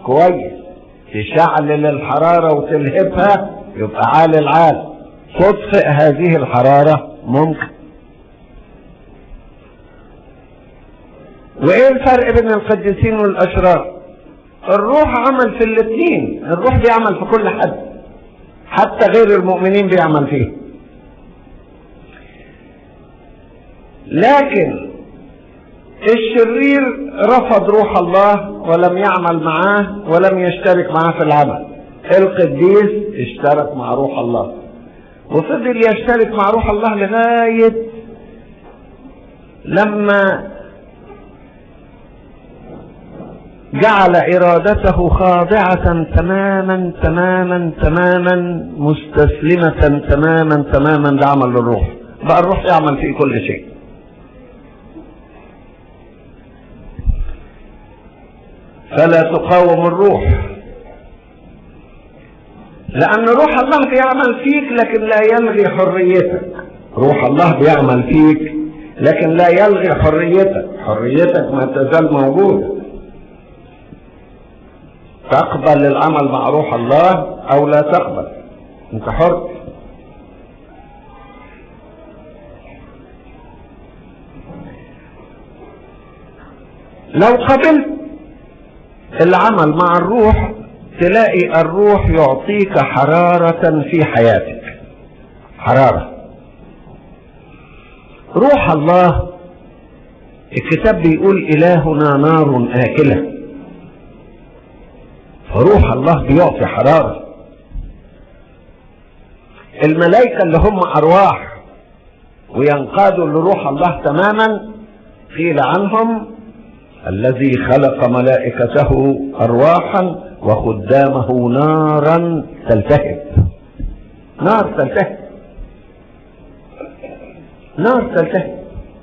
كويس تشعلل الحرارة وتلهبها يبقى عال العال تطفئ هذه الحرارة ممكن وايه الفرق بين القديسين والاشرار الروح عمل في الاثنين الروح بيعمل في كل حد حتى غير المؤمنين بيعمل فيه لكن الشرير رفض روح الله ولم يعمل معاه ولم يشترك معاه في العمل القديس اشترك مع روح الله وفضل يشترك مع روح الله لغاية لما جعل ارادته خاضعة تماما تماما تماما مستسلمة تماما تماما لعمل الروح بقى الروح يعمل فيه كل شيء فلا تقاوم الروح لأن روح الله بيعمل فيك لكن لا يلغي حريتك روح الله بيعمل فيك لكن لا يلغي حريتك حريتك ما تزال موجودة تقبل العمل مع روح الله أو لا تقبل أنت حر لو قبلت العمل مع الروح تلاقي الروح يعطيك حرارة في حياتك حرارة روح الله الكتاب بيقول إلهنا نار آكلة فروح الله بيعطي حرارة الملائكة اللي هم أرواح وينقادوا لروح الله تماما قيل عنهم الذي خلق ملائكته أرواحا وخدامه نارا تلتهب نار تلتهب نار تلتهب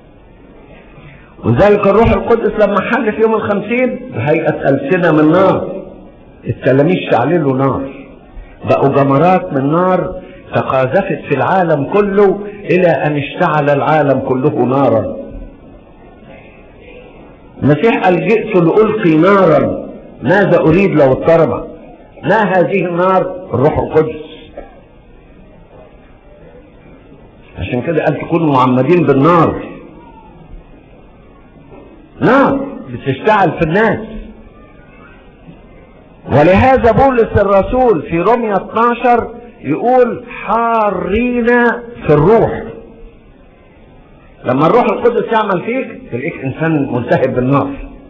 وذلك الروح القدس لما حل في يوم الخمسين بهيئة ألسنة من نار التلاميذ شعللوا نار بقوا جمرات من نار تقاذفت في العالم كله إلى أن اشتعل العالم كله نارا المسيح قال جئت لألقي نارا ماذا أريد لو اضطرب ما هذه النار الروح القدس عشان كده قال تكونوا معمدين بالنار نار بتشتعل في الناس ولهذا بولس الرسول في رمية 12 يقول حارين في الروح لما الروح القدس يعمل فيك تلاقيك انسان ملتهب بالنار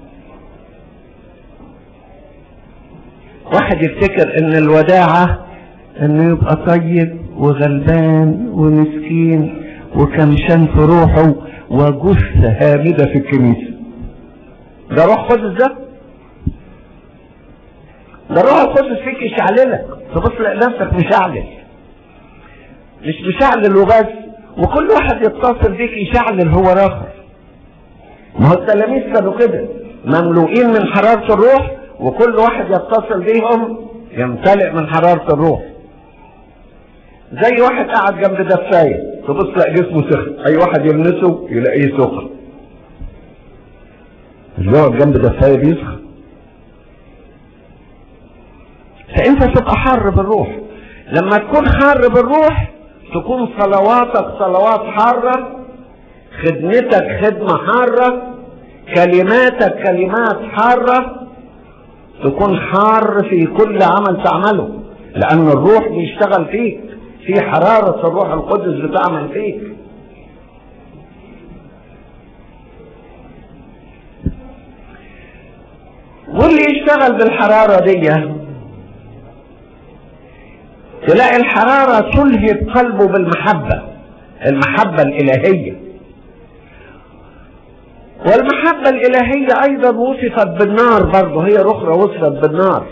واحد يفتكر ان الوداعة انه يبقى طيب وغلبان ومسكين وكمشان في روحه وجثة هامدة في الكنيسة ده روح قدس ده ده الروح القدس فيك يشعللك تبص تلاقي نفسك مشعلل مش مشعلل وبس وكل واحد يتصل بيك يشعلل هو اخر ما هو التلاميذ كانوا كده مملوئين من حرارة الروح وكل واحد يتصل بيهم يمتلئ من حرارة الروح زي واحد قاعد جنب دفاية تبص تلاقي جسمه سخن اي واحد يلمسه يلاقيه سخن اللي بيقعد جنب دفاية بيسخن فانت تبقى حار بالروح لما تكون حار بالروح تكون صلواتك صلوات حارة خدمتك خدمة حارة كلماتك كلمات حارة تكون حار في كل عمل تعمله لأن الروح بيشتغل فيك في حرارة الروح القدس بتعمل فيك واللي يشتغل بالحرارة دي تلاقي الحرارة تلهب قلبه بالمحبة المحبة الإلهية والمحبة الإلهية أيضا وصفت بالنار برضه هي أخرى وصفت بالنار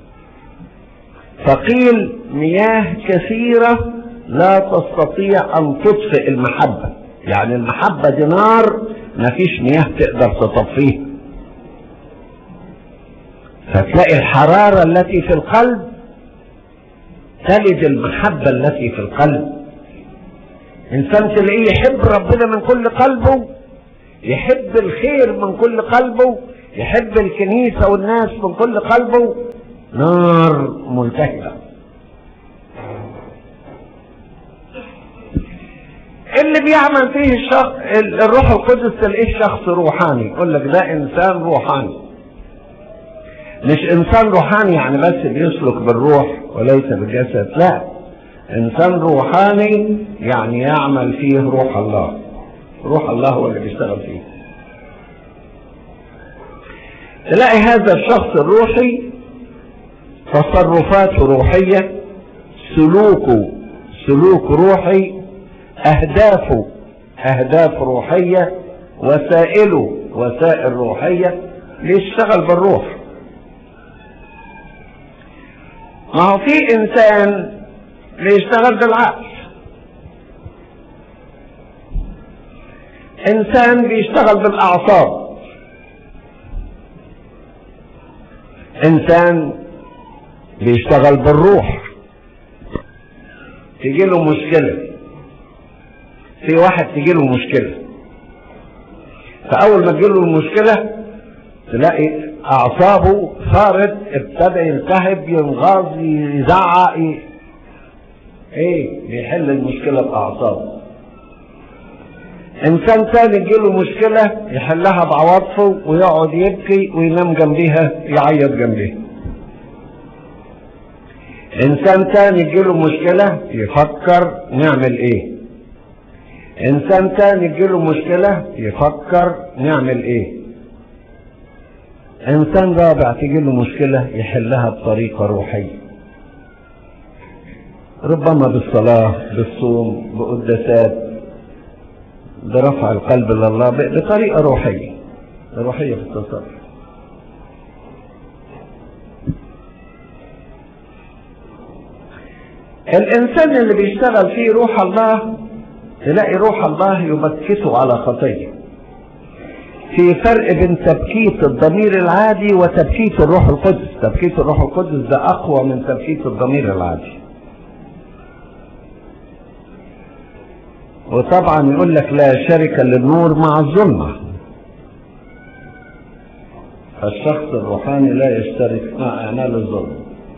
فقيل مياه كثيرة لا تستطيع أن تطفئ المحبة يعني المحبة دي نار ما فيش مياه تقدر تطفيها فتلاقي الحرارة التي في القلب تلد المحبة التي في القلب إنسان تلاقيه يحب ربنا من كل قلبه يحب الخير من كل قلبه يحب الكنيسة والناس من كل قلبه نار ملتهبة اللي بيعمل فيه الشخص الروح القدس تلاقيه شخص روحاني يقول لك ده انسان روحاني مش انسان روحاني يعني بس بيسلك بالروح وليس بالجسد لا انسان روحاني يعني يعمل فيه روح الله روح الله هو اللي بيشتغل فيه تلاقي هذا الشخص الروحي تصرفاته روحية سلوكه سلوك روحي أهدافه أهداف روحية وسائله وسائل روحية بيشتغل بالروح ما هو في إنسان بيشتغل بالعقل إنسان بيشتغل بالأعصاب إنسان بيشتغل بالروح تيجي له مشكلة في واحد تيجي له مشكلة فأول ما تجي له المشكلة تلاقي أعصابه صارت ابتدى يلتهب ينغاز يزعق ايه بيحل المشكلة بأعصابه انسان تاني تجيله مشكلة يحلها بعواطفه ويقعد يبكي وينام جنبيها يعيط جنبيها انسان تاني يجيله مشكلة يفكر نعمل ايه انسان تاني يجيله مشكلة يفكر نعمل ايه انسان رابع تجيله مشكلة يحلها بطريقة روحية ربما بالصلاة بالصوم بقداسات برفع القلب لله بطريقة روحية روحية في التصرف الإنسان اللي بيشتغل فيه روح الله تلاقي روح الله يبكته على خطية في فرق بين تبكيت الضمير العادي وتبكيت الروح القدس تبكيت الروح القدس ده أقوى من تبكيت الضمير العادي وطبعا يقول لك لا شركة للنور مع الظلمة فالشخص الروحاني لا يشترك مع أعمال الظلم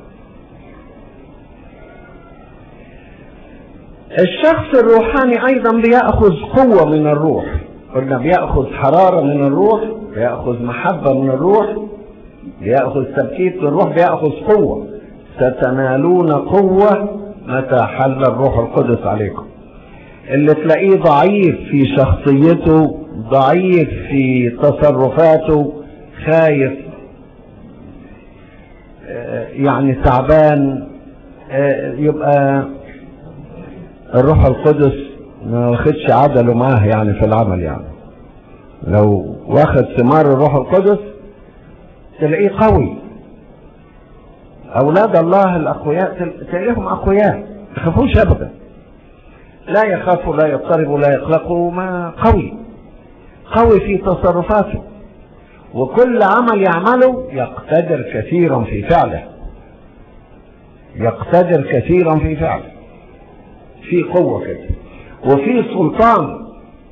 الشخص الروحاني أيضا بيأخذ قوة من الروح قلنا بيأخذ حرارة من الروح بيأخذ محبة من الروح بيأخذ تبكيت من الروح بيأخذ قوة ستنالون قوة متى حل الروح القدس عليكم اللي تلاقيه ضعيف في شخصيته ضعيف في تصرفاته خايف يعني تعبان يبقى الروح القدس ما واخدش عدله معاه يعني في العمل يعني لو واخد ثمار الروح القدس تلاقيه قوي اولاد الله الاقوياء تلاقيهم اقوياء ما يخافوش ابدا لا يخافوا لا يضطربوا لا يقلقوا ما قوي قوي في تصرفاته وكل عمل يعمله يقتدر كثيرا في فعله يقتدر كثيرا في فعله في قوة كده وفي سلطان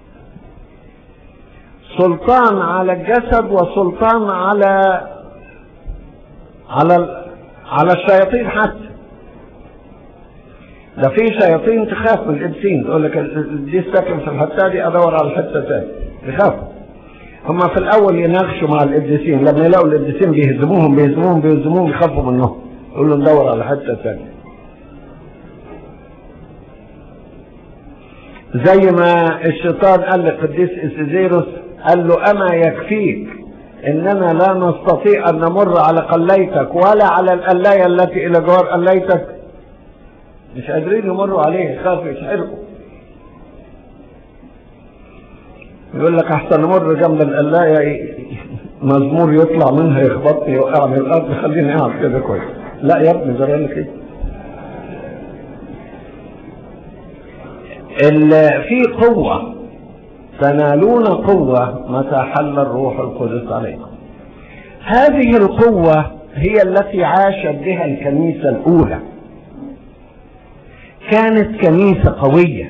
سلطان على الجسد وسلطان على على على الشياطين حتى ده في شياطين تخاف من الابسين تقول لك دي ساكن في الحته دي ادور على الحته تاني يخافوا هما في الاول يناقشوا مع القديسين لما يلاقوا القديسين بيهزموهم بيهزموهم بيهزموهم يخافوا منهم يقولوا ندور على حته ثانيه زي ما الشيطان قال للقديس اسيزيروس قال له اما يكفيك اننا لا نستطيع ان نمر على قليتك ولا على القلايه التي الى جوار قليتك مش قادرين يمروا عليه يخافوا يتحرقوا يقول لك احسن نمر جنب القلايه مزمور يطلع منها يخبطني يوقعني الارض خليني قاعد كده كويس لا يا ابني جرى لك ايه في قوة تنالون قوة متى حل الروح القدس عليكم هذه القوة هي التي عاشت بها الكنيسة الأولى كانت كنيسة قوية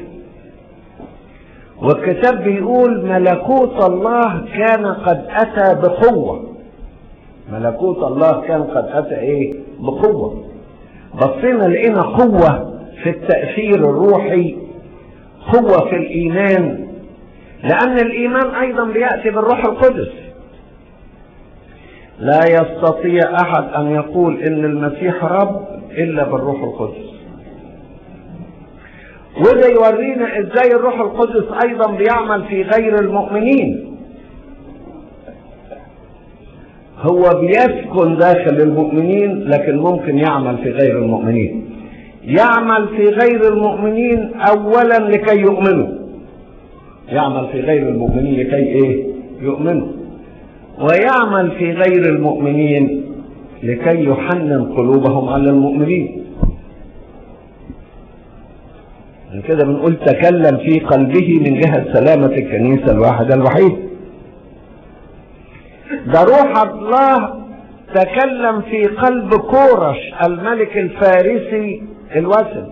والكتاب بيقول ملكوت الله كان قد أتى بقوة ملكوت الله كان قد أتى إيه بقوة بصينا لقينا قوة في التأثير الروحي قوة في الإيمان لأن الإيمان أيضا بيأتي بالروح القدس لا يستطيع أحد أن يقول إن المسيح رب إلا بالروح القدس وده يورينا ازاي الروح القدس ايضا بيعمل في غير المؤمنين هو بيسكن داخل المؤمنين لكن ممكن يعمل في غير المؤمنين يعمل في غير المؤمنين اولا لكي يؤمنوا يعمل في غير المؤمنين لكي ايه يؤمنوا ويعمل في غير المؤمنين لكي يحنن قلوبهم على المؤمنين من كده بنقول تكلم في قلبه من جهة سلامة الكنيسة الواحدة الوحيدة ده روح الله تكلم في قلب كورش الملك الفارسي الوثن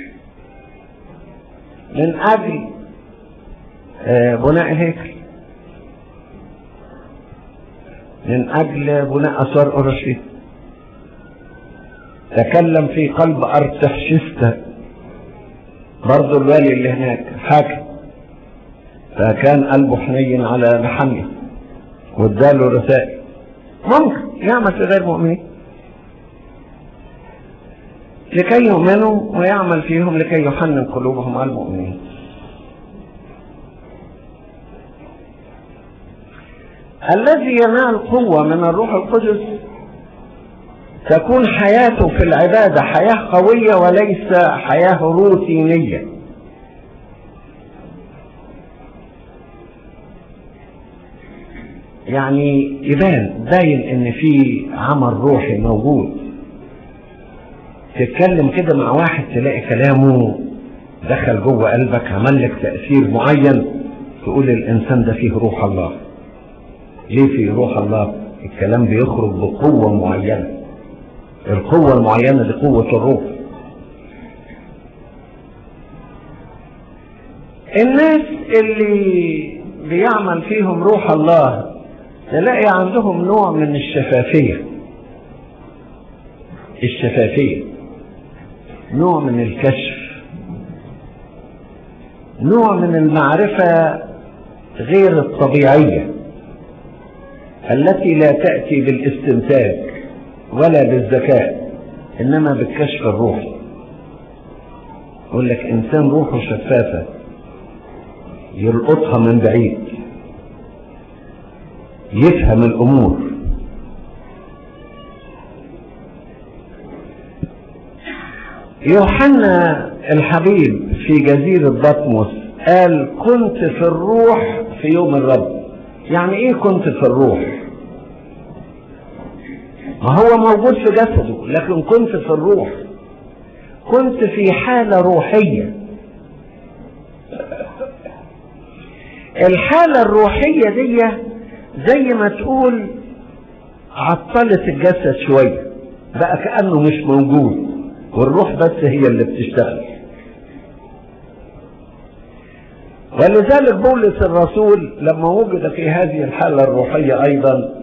من أجل بناء الهيكل من أجل بناء أسوار أورشليم تكلم في قلب أرتحشستا برضه الوالي اللي هناك حاكم فكان قلبه حنين على محمد واداله رسائل ممكن يعمل في غير مؤمنين لكي يؤمنوا ويعمل فيهم لكي يحنن قلوبهم على المؤمنين الذي ينال قوة من الروح القدس تكون حياته في العبادة حياة قوية وليس حياة روتينية يعني يبان باين ان في عمل روحي موجود تتكلم كده مع واحد تلاقي كلامه دخل جوه قلبك عمل لك تأثير معين تقول الانسان ده فيه روح الله ليه فيه روح الله الكلام بيخرج بقوة معينة القوة المعينة دي قوة الروح الناس اللي بيعمل فيهم روح الله تلاقي عندهم نوع من الشفافية الشفافية نوع من الكشف نوع من المعرفة غير الطبيعية التي لا تأتي بالاستنتاج ولا بالذكاء انما بالكشف الروحي يقول لك انسان روحه شفافه يلقطها من بعيد يفهم الامور يوحنا الحبيب في جزيرة بطمس قال كنت في الروح في يوم الرب يعني ايه كنت في الروح ما هو موجود في جسده لكن كنت في الروح كنت في حالة روحية الحالة الروحية دي زي ما تقول عطلت الجسد شوية بقى كأنه مش موجود والروح بس هي اللي بتشتغل ولذلك بولس الرسول لما وجد في هذه الحالة الروحية أيضا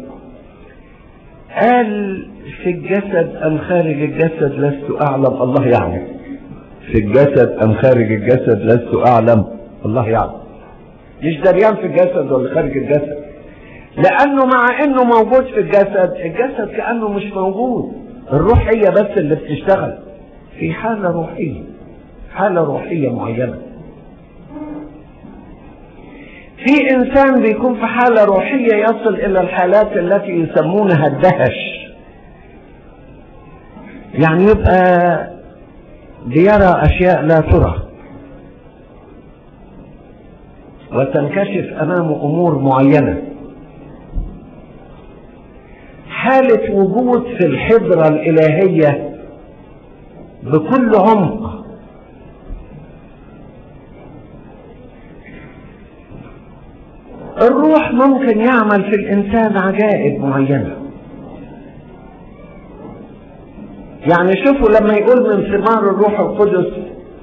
قال في الجسد أم خارج الجسد لست أعلم الله يعلم في الجسد أم خارج الجسد لست أعلم الله يعلم مش دريان في الجسد ولا خارج الجسد لأنه مع إنه موجود في الجسد الجسد كأنه مش موجود الروح هي بس اللي بتشتغل في حالة روحية حالة روحية معينة في انسان بيكون في حالة روحية يصل الى الحالات التي يسمونها الدهش يعني يبقى بيرى اشياء لا ترى وتنكشف امامه امور معينة حالة وجود في الحضرة الالهية بكل عمق الروح ممكن يعمل في الانسان عجائب معينه يعني شوفوا لما يقول من ثمار الروح القدس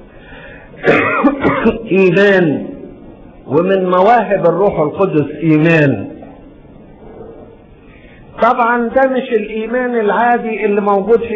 ايمان ومن مواهب الروح القدس ايمان طبعا ده مش الايمان العادي اللي موجود في